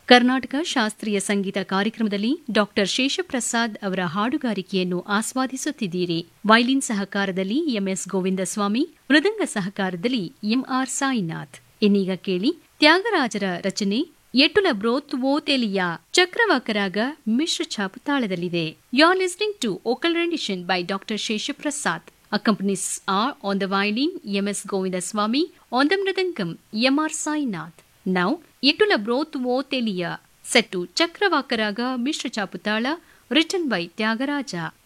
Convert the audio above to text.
ಕರ್ನಾಟಕ ಶಾಸ್ತ್ರೀಯ ಸಂಗೀತ ಕಾರ್ಯಕ್ರಮದಲ್ಲಿ ಡಾಕ್ಟರ್ ಶೇಷಪ್ರಸಾದ್ ಅವರ ಹಾಡುಗಾರಿಕೆಯನ್ನು ಆಸ್ವಾದಿಸುತ್ತಿದ್ದೀರಿ ವೈಲಿನ್ ಸಹಕಾರದಲ್ಲಿ ಎಂಎಸ್ ಗೋವಿಂದಸ್ವಾಮಿ ಮೃದಂಗ ಸಹಕಾರದಲ್ಲಿ ಎಂಆರ್ ಸಾಯಿನಾಥ್ ಇನ್ನೀಗ ಕೇಳಿ ತ್ಯಾಗರಾಜರ ರಚನೆ ಎಟುಲ ಬ್ರೋತ್ ಓ ತೆಲಿಯ ಚಕ್ರವಾಕರಾಗ ಮಿಶ್ರ ಛಾಪು ತಾಳದಲ್ಲಿದೆ you are listening to vocal rendition by doctor Seshaprasad Accompanies are on the violin M.S. Govindaswamy, on the mridangam M.R. Sainath. Now, Yetula Broth Vo Telia, set to Chakravakaraga Mishra Chaputala, written by Tyagaraja.